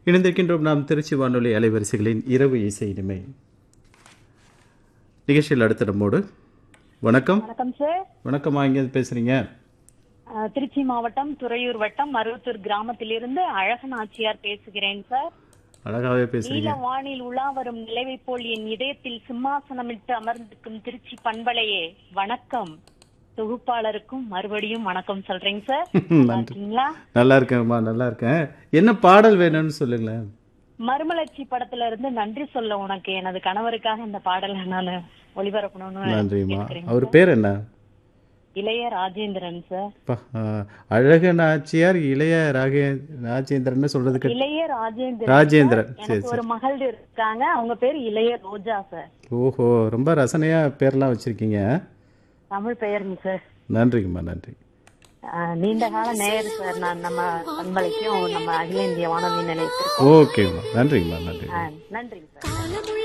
இணைந்திருக்கின்றோம் நாம் திருச்சி வானொலி அலைவரிசைகளின் இரவு இசை இனிமை நிகழ்ச்சியில் அடுத்த நம்மோடு வணக்கம் வணக்கம் சார் வணக்கம்மா இங்கே பேசுறீங்க அஹ், திருச்சி மாவட்டம் துறையூர் வட்டம் மருவத்தூர் கிராமத்திலிருந்து அழகன் ஆச்சியார் பேசுகிறேன் சார் அழகாவே பேசுறீங்க நீல வானில் உலா வரும் நிலவை போல் என் இதயத்தில் சிம்மாசனமிட்டு அமர்ந்திருக்கும் திருச்சி பண்பலையே வணக்கம் தொகுப்பாளருக்கும் மறுபடியும் வணக்கம் சொல்றேங்க சார் நல்லா இருக்கீங்களா நல்லா இருக்கேன்மா நல்லா இருக்கேன் என்ன பாடல் வேணும்னு சொல்லுங்களேன் மறுமலர்ச்சி படத்துல இருந்து நன்றி சொல்ல உனக்கு எனது கணவருக்காக இந்த பாடலை நான் ஒளிபரப்பணும்னு நன்றிம்மா கேட்கிறேன். அவர் பேர் என்ன இளைய ராஜேந்திரன் சார் அப்பா, ஆ, அழகு நாச்சியார் இளைய ராகே ராஜேந்திரன் சொல்றதுக்கு இளைய ராஜேந்திரன் ராஜேந்திரன் சரி எனக்கு ஒரு மகள் இருக்காங்க அவங்க பேர் இளைய ரோஜா சார் ஓஹோ ரொம்ப ரசனையா பேர்லாம் வச்சிருக்கீங்க தமிழ் பெயருங்க சார் நன்றிங்கம்மா நன்றி அஹ், நீண்ட கால நேயர் சார் நான் நம்ம பண்பலைக்கும் நம்ம அகில இந்திய வானொலி நிலையத்திற்கும் ஓகேம்மா நன்றிங்கம்மா நன்றி அஹ், நன்றிங்க சார்